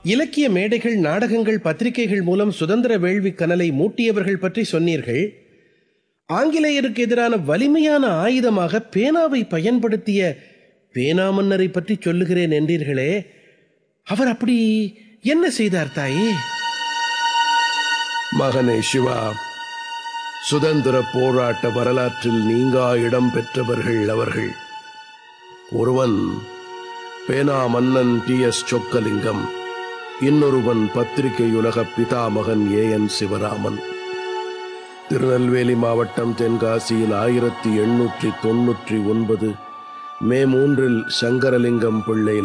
இலக்கிய மேடைகள் நாடகங்கள் பத்திரிகைகள் மூலம் சுதந்திர வேள்வி கனலை மூட்டியவர்கள் பற்றி சொன்னீர்கள் ஆங்கிலேயருக்கு எதிரான வலிமையான ஆயுதமாக பேனாவை பயன்படுத்திய பேனா மன்னரை பற்றி சொல்லுகிறேன் என்றீர்களே அவர் அப்படி என்ன செய்தார் தாயே மகனே சிவா சுதந்திர போராட்ட வரலாற்றில் நீங்கா இடம் பெற்றவர்கள் அவர்கள் ஒருவன் பேனா மன்னன் டி எஸ் சொக்கலிங்கம் இன்னொருவன் பத்திரிகையுலக பிதாமகன் ஏ என் சிவராமன் திருநெல்வேலி மாவட்டம் தென்காசியில் ஆயிரத்தி எண்ணூற்றி தொன்னூற்றி ஒன்பது மே மூன்றில் சங்கரலிங்கம் பிள்ளை